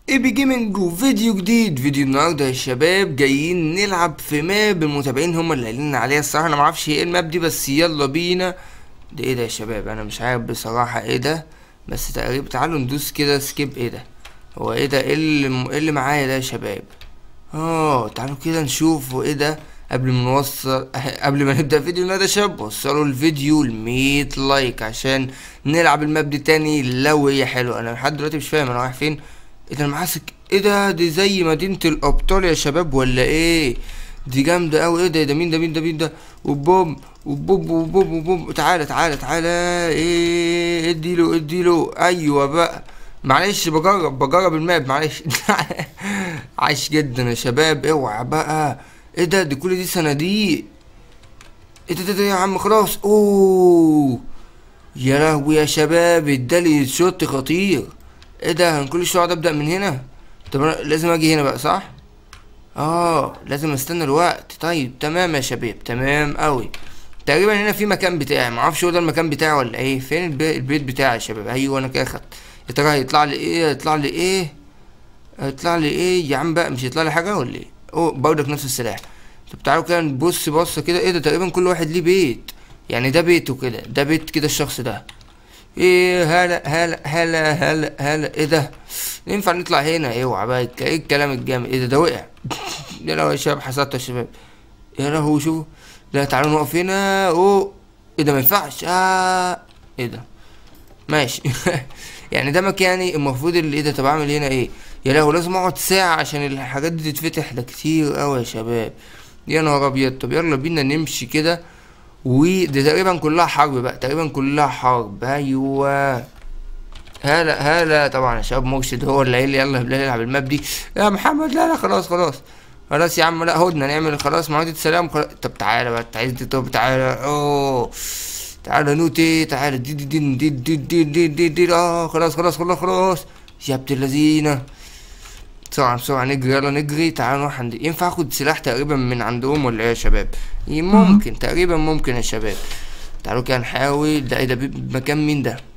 ايبي جيمنج وفيديو جديد فيديو النهارده يا شباب جايين نلعب في ماب المتابعين هم اللي قايلين عليها الصراحه انا معرفش ايه الماب دي بس يلا بينا ده ايه ده يا شباب انا مش عارف بصراحه ايه ده بس تقريبا تعالوا ندوس كده سكيب ايه ده هو ايه ده ايه اللي ايه اللي معايا ده يا شباب اه تعالوا كده نشوف ايه ده قبل ما نوصل قبل ما نبدا فيديو النهارده يا شباب وصلوا الفيديو ل 100 لايك عشان نلعب الماب دي تاني لو هي حلوه انا لحد دلوقتي مش فاهم انا رايح فين ايه ده انا ماسك ايه ده دي زي مدينة الابطال يا شباب ولا ايه دي جامدة اوي ايه ده ده مين ده مين ده مين ده وبوم وبوب وبوب وبوب تعالى تعالى تعالى ايه اديله اديله ايوه بقى معلش بجرب بجرب الماب معلش عايش جدا يا شباب اوعى بقى ايه ده دي كل دي صناديق ايه ده ده, ده يا عم خلاص اوه يا لهوي يا شباب ادالي شوت خطير ايه ده انا كل شويه اقعد ابدا من هنا طب انا لازم اجي هنا بقى صح اه لازم استنى الوقت طيب تمام يا شباب تمام قوي تقريبا هنا في مكان بتاعي معرفش هو ده المكان بتاعي ولا ايه فين البي... البيت بتاعي يا شباب ايوه انا كده خدت يا ترى هيطلع لي ايه هيطلع لي ايه هيطلع لي ايه يا عم بقى مش هيطلع لي حاجه ولا ايه اوه برضك نفس السلاح طب تعالوا كده نبص بصه كده ايه ده تقريبا كل واحد ليه بيت يعني ده بيته كده ده بيت كده الشخص ده ايه هلا هلا هلا هلا هلا ايه ده ينفع نطلع هنا اوعى بقى ايه الكلام الجامد ايه ده ده وقع يا لهوي يا شباب حصلت يا شباب يا لهوي شوفوا لا تعالوا نقف هنا اوه ايه ده ما ينفعش اه ايه ده ماشي يعني ده مكاني المفروض اللي ايه ده طب اعمل هنا ايه يا لهوي لازم اقعد ساعة عشان الحاجات دي تتفتح ده كتير اوي يا شباب يا نهار ابيض طب يلا بينا نمشي كده ودي تقريبا كلها حرب بقى تقريبا كلها حرب ايوه هلا هلا طبعا يا شباب مرشد هو اللي قايل لي يلا بلا نلعب الماب دي يا محمد لا لا خلاص خلاص خلاص يا عم لا هدنا نعمل خلاص معاهدة سلام خلاص. طب تعالى بقى انت عايز طب تعالى اوه تعالى نوتي تعالى دي دي دي دي دي دي دي دي دي اه خلاص خلاص خلاص خلاص يا بنت اللذينه بسرعة بسرعة نجري يلا نجري تعالوا نروح عند ينفع اخد سلاح تقريبا من عندهم ولا ايه يا شباب؟ ممكن تقريبا ممكن يا شباب تعالوا كده نحاول ده ايه ده مكان مين ده؟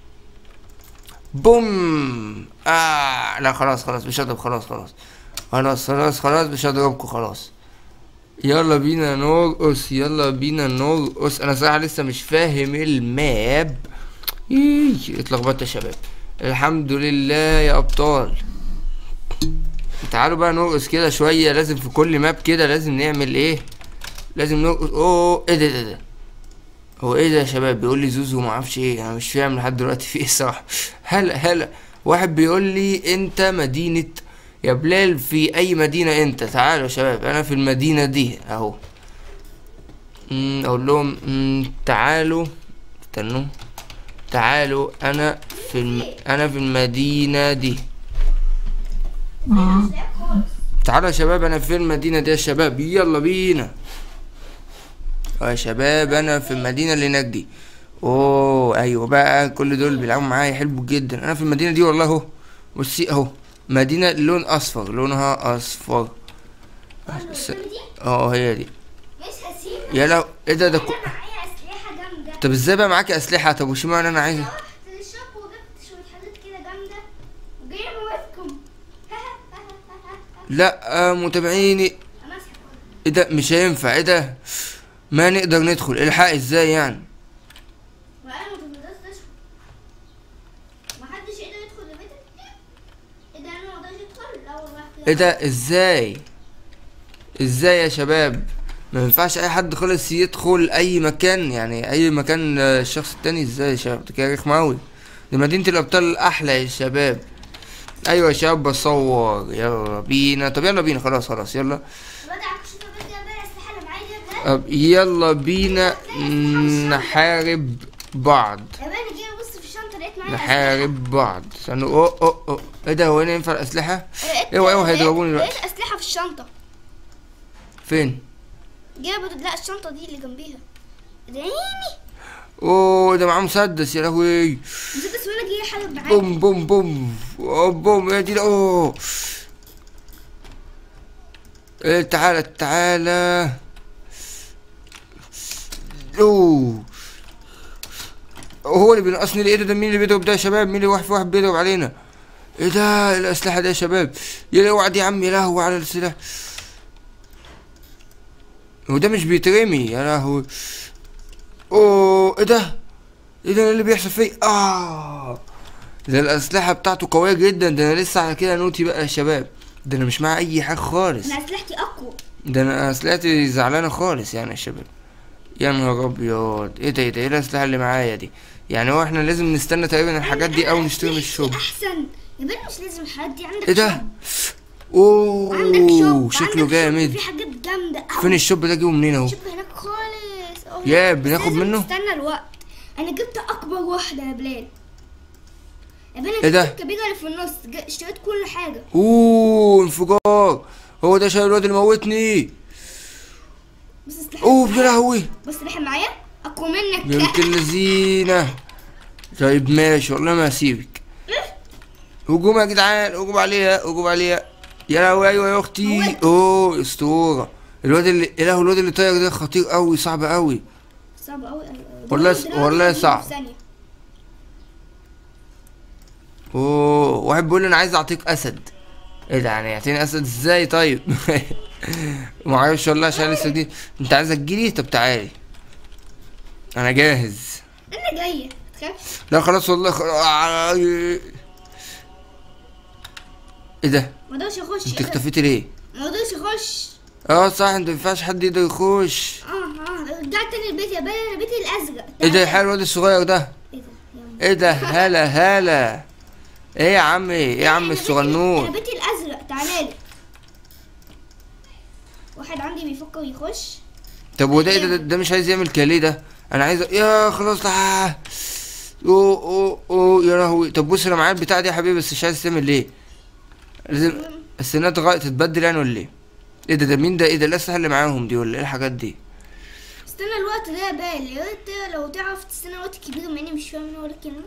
بوم آه لا خلاص خلاص مش هضرب خلاص خلاص خلاص خلاص خلاص مش هضربكم خلاص يلا بينا نرقص يلا بينا نرقص انا صراحة لسه مش فاهم الماب ايه اتلخبطت يا شباب الحمد لله يا ابطال تعالوا بقى نرقص كده شوية لازم في كل ماب كده لازم نعمل ايه لازم نرقص اوه ايه ده ده ده هو ايه ده يا شباب بيقول لي زوزو ما اعرفش ايه انا مش فاهم لحد دلوقتي في ايه الصراحه هلا هلا واحد بيقول لي انت مدينه يا بلال في اي مدينه انت تعالوا يا شباب انا في المدينه دي اهو اقول لهم تعالوا استنوا تعالوا انا في الم... انا في المدينه دي تعالوا يا شباب انا في المدينه دي يا شباب يلا بينا يا شباب انا في المدينه اللي هناك دي اوه ايوه بقى كل دول بيلعبوا معايا حلو جدا انا في المدينه دي والله اهو بصي اهو مدينه لون اصفر لونها اصفر اه هي دي يا لو ايه ده ده كو... طب ازاي بقى معاكي اسلحه طب وش معنى انا عايز لا متابعيني ايه ده مش هينفع ايه ده ما نقدر ندخل الحق ازاي يعني ايه ده ازاي ازاي يا شباب ما ينفعش اي حد خالص يدخل اي مكان يعني اي مكان الشخص التاني ازاي يا شباب ده كده رخم اوي دي مدينة الابطال الاحلى يا شباب ايوه يا شباب بصور يلا بينا طب يلا بينا خلاص خلاص يلا طب يلا بينا نحارب بعض نحارب بعض استنوا اوه اوه اوه ايه ده هو هنا ينفع الاسلحه؟ ايوه ايوه هيضربوني دلوقتي لقيت اسلحه في الشنطه فين؟ جابت لا الشنطه دي اللي جنبيها ادعيني اوه ده معاه مسدس يا لهوي مسدس وانا جاي احارب معاه بوم بوم بوم أوه بوم يا دي اوه إيه تعالى تعالى اوه هو اللي بينقصني الايه ده مين اللي بيضرب ده يا شباب مين اللي واحد في واحد بيضرب علينا ايه ده الاسلحه دي يا شباب يا لهوي يا عم يا لهوي على السلاح هو ده مش بيترمي يا لهوي اوه ايه ده ايه ده اللي بيحصل فيه اه ده الاسلحه بتاعته قويه جدا ده انا لسه على كده نوتي بقى يا شباب ده انا مش معايا اي حاجه خالص انا اسلحتي اقوى ده انا اسلحتي زعلانه خالص يعني يا شباب يا نهار ابيض ايه ده ايه ده ايه الاسلحه اللي معايا دي يعني هو احنا لازم نستنى تقريبا الحاجات دي او نشتري من الشوب احسن يا بني مش لازم الحاجات دي عندك ايه ده شوب. عندك اوه شوب شكله عندك شوب. جامد في حاجات جامده أوي. فين الشوب ده اجيبه منين اهو شوب هناك خالص أهو. يا، بس بناخد لازم منه؟ تستنى الوقت انا جبت اكبر واحده يا بلال يا بني إيه ده؟ جبت الكبيره اللي في النص ج- اشتريت كل حاجه اوه انفجار هو ده شايل الواد اللي موتني بس اسلحه اوه يا لهوي بس اسلحه معايا اقوى منك بنت اللذينه طيب ماشي والله ما هسيبك هجوم يا جدعان هجوم عليها هجوم عليها يا لهوي ايوه يا اختي موت. اوه اسطوره الواد اللي يا لهوي الواد اللي طاير ده خطير قوي صعب قوي صعب قوي والله- والله صعب. اوه واحد بيقول لي انا عايز اعطيك اسد ايه ده يعني يعطيني اسد ازاي طيب ما اعرفش والله عشان لسه دي انت عايزه تجيلي طب تعالي انا جاهز انا جايه تخافش لا خلاص والله خلاص ايه ده ما اقدرش اخش انت إيه ده؟ اختفيتي ليه ما اقدرش اخش اه صح انت مينفعش حد يقدر يخش اه اه رجعت تاني البيت يا بني انا بيتي الازرق ايه ده تعال. الحال الواد الصغير ده ايه ده يلا. ايه ده هلا هلا ايه يا عم ايه يا عم أنا بيتي- الصغنون انا بيتي الازرق تعالى لي واحد عندي بيفكر يخش طب وده ايه ده, ده, ده مش عايز يعمل كاليه ده انا عايز يا خلاص لا اوه اوه اوه يا لهوي طب بص انا معايا البتاع دي يا حبيبي بس مش عايز تعمل ليه لازم السنات تغير تتبدل يعني ولا ايه ايه ده ده مين ده ايه ده الاسلحه اللي معاهم دي ولا ايه الحاجات دي استنى الوقت ده يا بال يا ريت لو تعرف تستنى وقت كبير مع اني مش فاهم منه ولا كلمه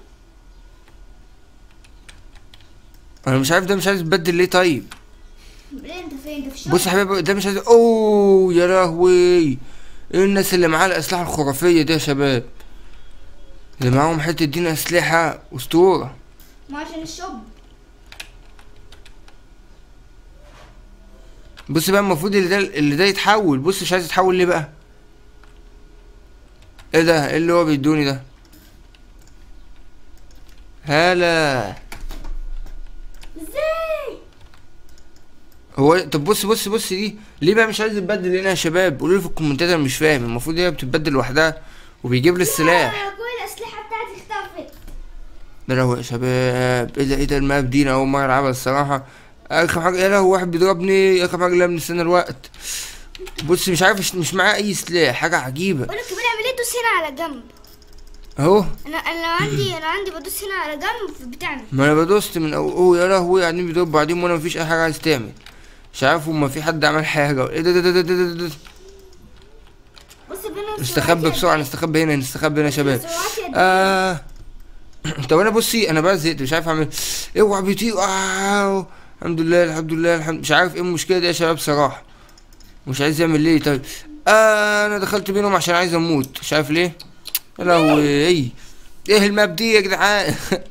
انا مش عارف ده مش عايز يتبدل ليه طيب ليه انت فين انت في الشغل بص يا حبيبي ده مش عايز اوه يا لهوي ايه الناس اللي معاها الاسلحه الخرافيه دي يا شباب اللي معاهم حته دين اسلحه اسطوره ما عشان الشوب بص بقى المفروض اللي ده اللي ده يتحول بص مش عايز يتحول ليه بقى ايه ده ايه اللي هو بيدوني ده هلا ازاي هو طب بص بص بص دي ليه بقى مش عايز يتبدل هنا يا شباب قولوا لي في الكومنتات انا مش فاهم المفروض هي بتتبدل لوحدها وبيجيب لي السلاح آه، كل الاسلحه بتاعتي اختفت ده لهوي يا شباب ايه ده ايه ده الماب دي انا اول مره العبها الصراحه اخر حاجه يا لهوي واحد بيضربني اخر حاجه لا بنستنى الوقت بص مش عارف مش معاه اي سلاح حاجه عجيبه بقول لك كمان اعمل ايه دوس هنا على جنب اهو انا انا لو عندي انا عندي بدوس هنا على جنب بتعمل ما انا بدوست من اول اوه يا لهوي قاعدين بيضربوا بعدين وانا مفيش اي حاجه عايز تعمل مش عارف هما في حد عمل حاجه ايه ده ده ده ده ده, ده, ده. بص بينا نستخبى بسرعه نستخبى هنا نستخبى هنا يا شباب آه طب انا بصي انا بقى زهقت مش عارف اعمل اوعى بيطير آه. الحمد لله الحمد لله الحمد مش عارف ايه المشكله دي يا شباب صراحه مش عايز يعمل ليه طيب آه انا دخلت بينهم عشان عايز اموت مش عارف ليه يا لهوي ايه ايه الماب دي يا جدعان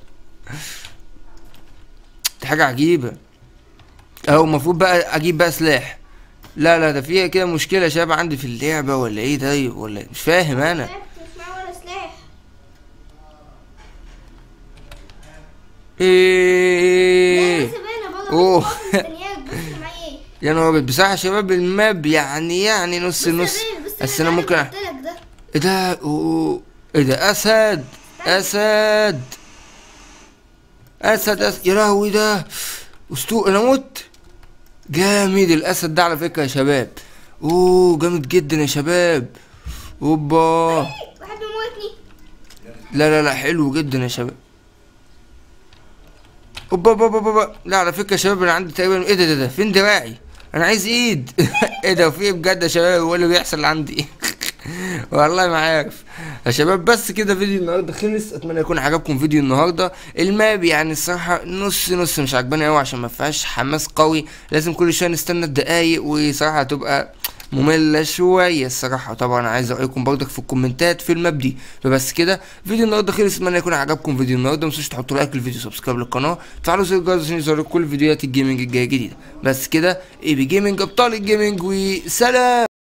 دي حاجه عجيبه اهو المفروض بقى اجيب بقى سلاح لا لا ده فيها كده مشكله يا شباب عندي في اللعبه ولا ايه ده ولا مش فاهم انا مش معايا ولا سلاح ايه بس باينه بره أوه. بس مستنياك بص معايا ايه يا نهار أبيض. بصراحه يا شباب الماب يعني يعني نص بص يا نص بيه، بص بس اللي انا ممكن قلت لك ده ايه ده أوه. ايه ده اسد اسد اسد اسد يا لهوي ده اسطو انا مت جامد الاسد ده على فكره يا شباب اوه جامد جدا يا شباب اوبا واحد بيموتني لا لا لا حلو جدا يا شباب اوبا اوبا اوبا اوبا لا على فكره يا شباب انا عندي تقريبا ايه ده ده ده فين دراعي انا عايز ايد ايه ده في إيه بجد يا شباب هو اللي بيحصل عندي والله ما عارف يا شباب بس كده فيديو النهارده خلص اتمنى يكون عجبكم فيديو النهارده الماب يعني الصراحه نص نص مش عجباني قوي عشان ما فيهاش حماس قوي لازم كل شويه نستنى الدقايق وصراحه هتبقى ممله شويه الصراحه طبعا عايز رايكم برضك في الكومنتات في الماب دي فبس كده فيديو النهارده خلص اتمنى يكون عجبكم فيديو النهارده ما تنسوش تحطوا لايك للفيديو سبسكرايب للقناه تفعلوا زر الجرس عشان يظهرلكم كل فيديوهات الجيمنج الجايه جديده بس كده اي بي جيمنج ابطال الجيمنج وسلام